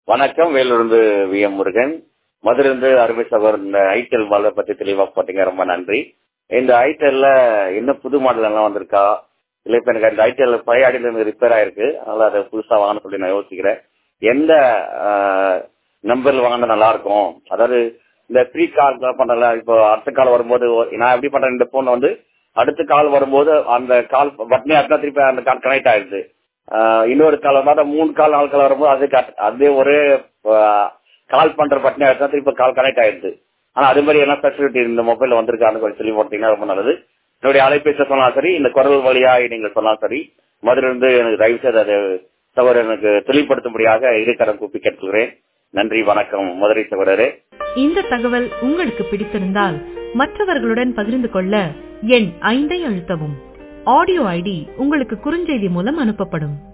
வணக்கம் வேலூர்ந்து V M Murugan மதுரிலிருந்து அருமை சகோதரர் இந்த ஐடெல் மாடலை பத்தி தெளிவா போட்டீங்க ரொம்ப நன்றி இந்த ஐடெல்ல என்ன புது மாடல் எல்லாம் வந்திருக்கா இல்ல இப்ப எனக்கு அந்த ஐடெல் பழைய ஐடெல் ரிப்பேர் ஆயிருக்கு அதனால அதை புதுசா வாங்கணும் சொல்லி நான் யோசிக்கிறேன் எந்த நம்பர்ல வாங்கினா நல்லா இருக்கும் அதாவது இந்த ப்ரீ கால் பண்ணல இப்போ அடுத்த கால் வரும்போது நான் எப்படி பண்றேன் இந்த போன் வந்து அடுத்த கால் வரும்போது அந்த கால் பட்டனே அடுத்த திருப்பி அந்த கால் கனெக்ட் ஆயிடுது இன்னொரு கால் வந்தா மூணு கால் நாலு கால் வரும்போது அது அதே ஒரே கால் பண்ற பட்டனே அடுத்தா திருப்பி கால் கனெக்ட் ஆயிடுது ஆனா அது மாதிரி என்ன ஃபெசிலிட்டி இந்த மொபைல்ல வந்திருக்கான்னு கொஞ்சம் சொல்லி போட்டீங்கன்னா ரொம்ப நல்லது என்னுடைய அலைபேசி சொன்னாலும் சரி இந்த குரல் வழியா நீங்க சொன்னாலும் சரி மதுரிலிருந்து எனக்கு தயவு செய்து அதை சகோதரர் எனக்கு தெளிவுபடுத்தும்படியாக இருக்கரம் கூப்பி கேட்டுக்கிறேன் நன்றி வணக்கம் மதுரை சகோதரரே இந்த தகவல் உங்களுக்கு பிடித்திருந்தால் மற்றவர்களுடன் பகிர்ந்து கொள்ள எண் ஐந்தை அழுத்தவும் ஆடியோ ஐடி உங்களுக்கு குறுஞ்செய்தி மூலம் அனுப்பப்படும்